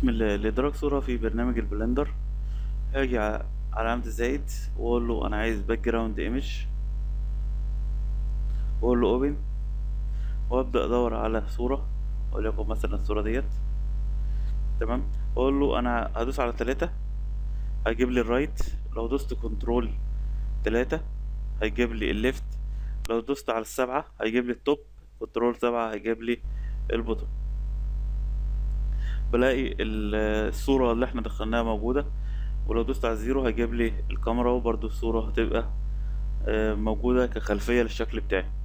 بسم الله لإدراك صورة في برنامج البلندر هاجي ع- على علامة الزائد وأقول له أنا عايز باك جراوند ايمج وأقول له اوبن وأبدأ أدور على صورة وليكن مثلا الصورة ديت تمام وأقول له أنا هدوس على تلاتة هيجيب لي الرايت لو دوست كنترول تلاتة هيجيب لي الليفت لو دوست على السبعة هيجيب لي التوب كنترول سبعة هيجيب لي البوتوم بلاقي ال- الصورة اللي احنا دخلناها موجودة ولو دوست على الزيرو هيجيب لي الكاميرا وبرضو الصورة هتبقى آه، موجودة كخلفية للشكل بتاعي